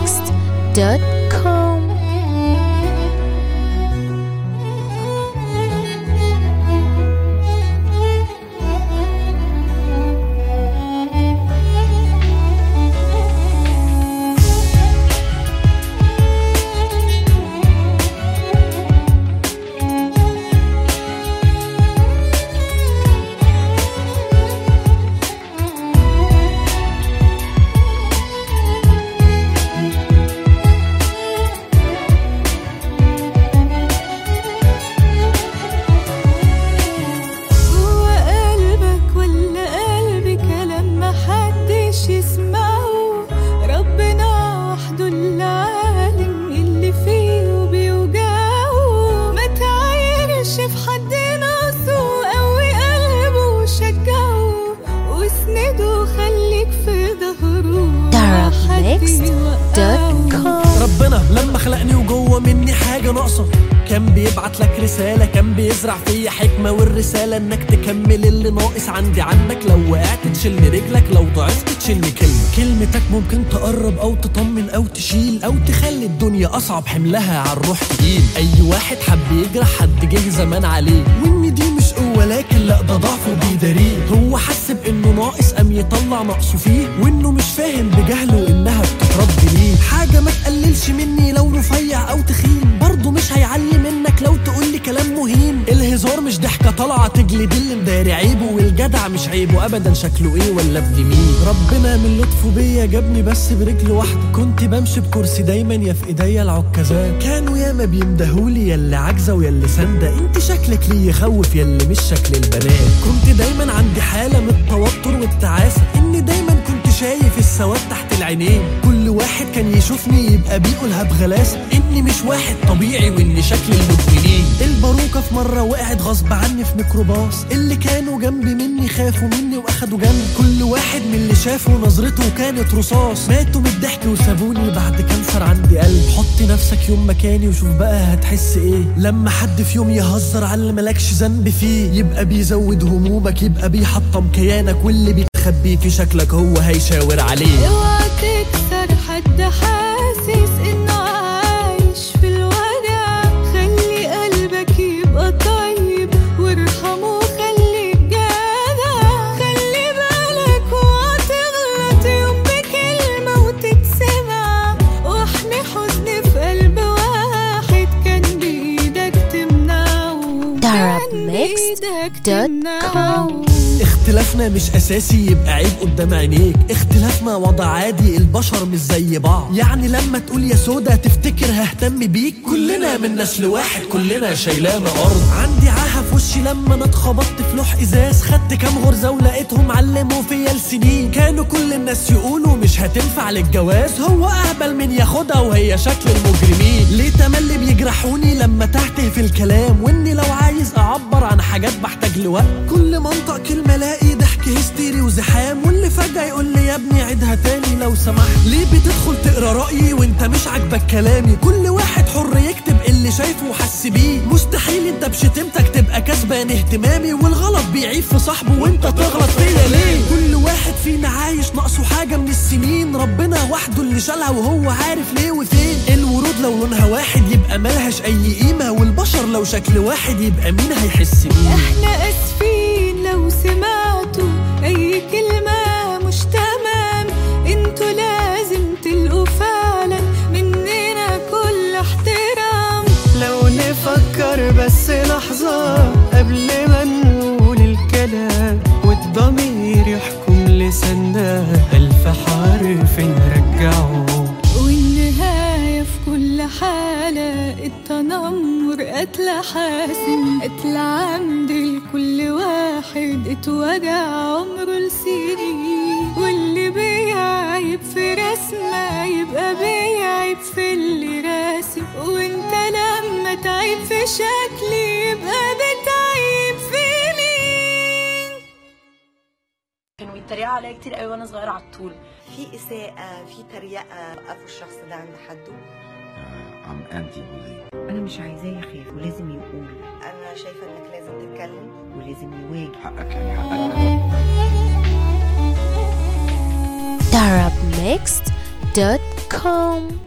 darabmixed.com جوا قلبك ولا قلبي كلام محدش يسمعه ربنا وحده اللي عالم اللي فيه وبيوجعه ما تعايرش في حد ناقصه قوي قلبه وشجعه واسنده وخليك في ظهره حد darabmixed.com ربنا لما خلقني وجوه مني حاجة ناقصة كان بيبعت لك رسالة كان بيزرع فيا حكمة والرسالة انك تكمل اللي ناقص عندي عنك لو وقعت تشيلني رجلك لو ضعفت تشيلني كلمة كلمتك ممكن تقرب او تطمن او تشيل او تخلي الدنيا اصعب حملها على الروح تقيل اي واحد حب يجرح حد جه زمان عليه وان دي مش قوة لكن لا ده ضعفه بيداريه هو حس بانه ناقص قام يطلع نقصه فيه وانه مش فاهم بجهله انها بتترد ليه حاجة ما تقللش مني لو رفيع او تخين برضه مش هيعلي منك لو تقولي كلام مهين الهزار مش ضحكة طالعة تجلد اللي مداري عيبه والجدع مش عيبه ابدا شكله ايه ولا ابن مين ربنا من لطفه بيا جابني بس برجل واحدة كنت بمشي بكرسي دايما يا في ايديا العكازات كانوا ياما بيندهولي يا اللي عاجزة ويا اللي ساندة انت شكلك ليه يخوف يا اللي مش شكل البنات كنت دايما عندي حالة من التوتر والتعاسة اني دايما كنت شايف السواد تحت العينين كل واحد كان يشوفني يبقى بيقولها بغلاسة اني مش واحد طبيعي واني شكل المدمنين الباروكة في مرة وقعت غصب عني في ميكروباص اللي كانوا جنبي مني خافوا مني واخدوا جنب كل واحد من اللي شافه نظرته كانت رصاص ماتوا من الضحك وسابوني بعد كانسر عندي قلب حط نفسك يوم مكاني وشوف بقى هتحس ايه لما حد في يوم يهزر على اللي ملكش ذنب فيه يبقى بيزود همومك يبقى بيحطم كيانك واللي بيتخبي في شكلك هو هيشاور عليه اوعى تكسر حد حاسس انه عايش في الوجع خلي قلبك يبقى طيب وارحمه خليك جدع خلي بالك وهتغلط يوم بكلمة وتتسمع واحمي حزن في قلب واحد كان بإيدك تمنعه كان بإيدك تمنعه اختلافنا مش اساسي يبقى عيب قدام عينيك اختلافنا وضع عادي البشر مش زي بعض يعني لما تقول يا سودا تفتكر ههتم بيك كلنا من نسل واحد كلنا شايلانا ارض عندي عاهه في وشي لما انا اتخبطت في لوح ازاز خدت كام غرزه ولقيتهم علموا فيا السنين كانوا كل الناس يقولوا مش هتنفع للجواز هو اهبل من ياخدها وهي شكل المجرمين ليه تملي بيجرحوني لما تهته في الكلام واني لو عايز اعبر عن حاجات بحتاج لوقت كل ما انطق كلمه الاقي ضحك هستيري وزحام واللي فجاه يقول لي يا ابني عيدها تاني لو سمحت ليه بتدخل تقرا رايي وانت مش عاجبك كلامي كل واحد حر يكتب اللي شايفه وحس بيه مستحيل انت بشتمتك تبقى كسبان اهتمامي والغلط بيعيب في صاحبه وانت تغلط فيا ليه كل واحد فينا عايش ناقصه حاجه من السنين ربنا وحده اللي شالها وهو عارف ليه وفين الورود لو لونها واحد يبقى ملهاش اي قيمه والبشر لو شكل واحد يبقى مين هيحس بيه احنا اسفين لو سمعتوا اي كلمة مش تمام انتوا لازم تلقوا فعلا مننا كل احترام لو نفكر بس لحظة قبل ما نقول الكلام والضمير يحكم لساننا ألف حرف نرجعه والنهاية في كل حالة التنمر قتل حاسم قتل عمد لكل واحد اتوجع عمره لسنين واللي بيعيب في رسمة يبقى بيعيب في اللي راسم وانت لما تعيب في شكلي يبقى بتعيب في مين كانوا بيتريقوا عليا كتير قوي وانا صغيره على الطول في إساءة في تريقة وقفوا الشخص ده عند حده I'm anti bullying انا مش عايزاه يخاف ولازم يقول أنا شايفة إنك لازم تتكلم ولازم يواجه حقك يعني حقك darabmixed.com com